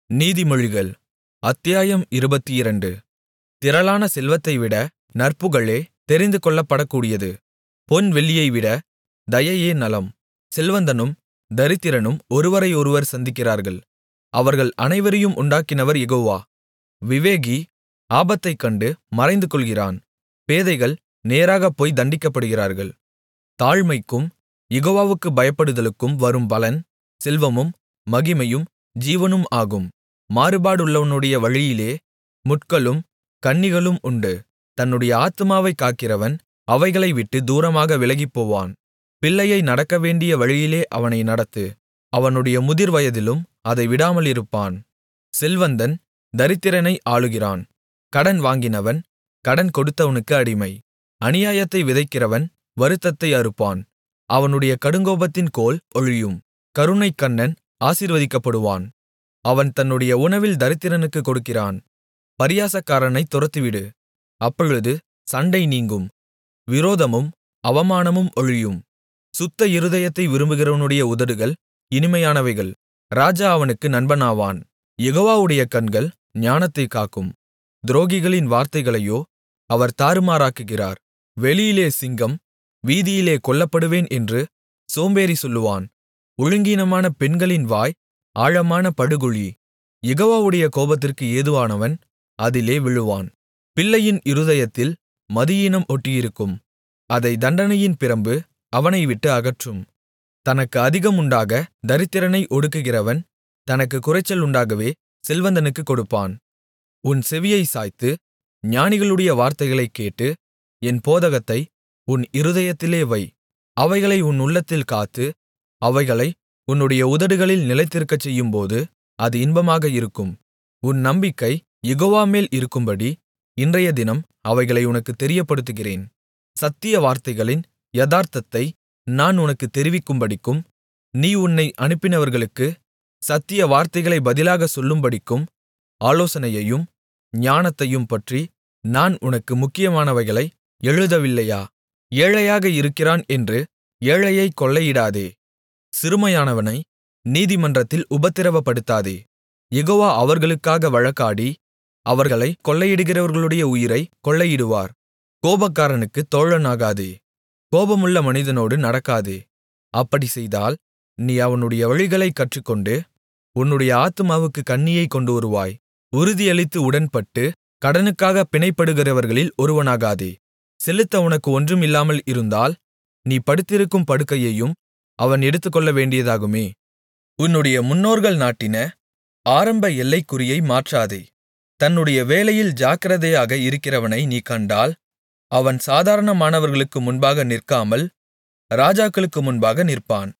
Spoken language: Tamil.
நீதிமொழிகள் அத்தியாயம் இருபத்திரண்டு திரளான செல்வத்தைவிட நற்புகழே தெரிந்துகொள்ளப்படக்கூடியது பொன் வெள்ளியைவிட தயையே நலம் செல்வந்தனும் தரித்திரனும் ஒருவரையொருவர் சந்திக்கிறார்கள் அவர்கள் அனைவரையும் உண்டாக்கினவர் யெகோவா விவேகி ஆபத்தைக் கண்டு மறைந்துகொள்கிறான் பேதைகள் நேராகப் போய் தண்டிக்கப்படுகிறார்கள் தாழ்மைக்கும் யெகோவாவுக்குப் பயப்படுதலுக்கும் வரும் பலன் செல்வமும் மகிமையும் ஜீவனும் ஆகும் மாறுபாடுள்ளவனுடைய வழியிலே முட்களும் கண்ணிகளும் உண்டு தன்னுடைய ஆத்துமாவைக் காக்கிறவன் அவைகளைவிட்டுத் தூரமாக விலகிப்போவான் பிள்ளையை நடக்கவேண்டிய வழியிலே அவனை நடத்து அவனுடைய முதிர்வயதிலும் அதை விடாமலிருப்பான் செல்வந்தன் தரித்திரனை ஆளுகிறான் கடன் வாங்கினவன் கடன் கொடுத்தவனுக்கு அடிமை அநியாயத்தை விதைக்கிறவன் வருத்தத்தை அறுப்பான் அவனுடைய கடுங்கோபத்தின் கோல் ஒழியும் கருணைக்கண்ணன் ஆசீர்வதிக்கப்படுவான் அவன் தன்னுடைய உணவில் தரித்திரனுக்குக் கொடுக்கிறான் பரியாசக்காரனைத் துரத்திவிடு அப்பொழுது சண்டை நீங்கும் விரோதமும் அவமானமும் ஒழியும் சுத்த இருதயத்தை விரும்புகிறவனுடைய உதடுகள் இனிமையானவைகள் ராஜா அவனுக்கு நண்பனாவான் யெகோவாவுடைய கண்கள் ஞானத்தைக் காக்கும் துரோகிகளின் வார்த்தைகளையோ அவர் தாறுமாறாக்குகிறார் வெளியிலே சிங்கம் வீதியிலே கொல்லப்படுவேன் என்று சோம்பேறி சொல்லுவான் ஒழுங்கீனமான பெண்களின் வாய் ஆழமான படுகுழி யெகோவாவுடைய கோபத்திற்கு ஏதுவானவன் அதிலே விழுவான் பிள்ளையின் இருதயத்தில் மதியீனம் ஒட்டியிருக்கும் அதை தண்டனையின் பிரம்பு அவனை விட்டு அகற்றும் தனக்கு அதிகம் உண்டாக தரித்திரனை ஒடுக்குகிறவன் தனக்கு குறைச்சல் உண்டாகவே செல்வந்தனுக்குக் கொடுப்பான் உன் செவியைச் சாய்த்து ஞானிகளுடைய வார்த்தைகளைக் கேட்டு என் போதகத்தை உன் இருதயத்திலே வை அவைகளை உன் உள்ளத்தில் காத்து அவைகளை உன்னுடைய உதடுகளில் நிலைத்திருக்கச் செய்யும்போது அது இன்பமாக இருக்கும் உன் நம்பிக்கை யெகோவா மேல் இருக்கும்படி இன்றையதினம் அவைகளை உனக்குத் தெரியப்படுத்துகிறேன் சத்திய வார்த்தைகளின் யதார்த்தத்தை நான் உனக்குத் தெரிவிக்கும்படிக்கும் நீ உன்னை அனுப்பினவர்களுக்கு சத்திய வார்த்தைகளை பதிலாகச் சொல்லும்படிக்கும் ஆலோசனையையும் ஞானத்தையும் பற்றி நான் உனக்கு முக்கியமானவைகளை எழுதவில்லையா ஏழையாக இருக்கிறான் என்று ஏழையைக் கொள்ளையிடாதே சிறுமையானவனை நீதிமன்றத்தில் உபத்திரவப்படுத்தாதே யெகோவா அவர்களுக்காக வழக்காடி அவர்களை கொள்ளையிடுகிறவர்களுடைய உயிரை கொள்ளையிடுவார் கோபக்காரனுக்குத் தோழனாகாதே கோபமுள்ள மனிதனோடு நடக்காதே அப்படி செய்தால் நீ அவனுடைய வழிகளைக் கற்றுக்கொண்டு உன்னுடைய ஆத்துமாவுக்கு கண்ணியைக் கொண்டுவருவாய் உறுதியளித்து உடன்பட்டு கடனுக்காக பிணைப்படுகிறவர்களில் ஒருவனாகாதே செலுத்த உனக்கு ஒன்றும் இல்லாமல் இருந்தால் நீ படுத்திருக்கும் படுக்கையையும் அவன் எடுத்துக்கொள்ள வேண்டியதாகுமே உன்னுடைய முன்னோர்கள் நாட்டின ஆரம்ப எல்லைக்குறியை மாற்றாதே தன்னுடைய வேலையில் ஜாக்கிரதையாக இருக்கிறவனை நீ கண்டால் அவன் சாதாரணமானவர்களுக்கு முன்பாக நிற்காமல் ராஜாக்களுக்கு முன்பாக நிற்பான்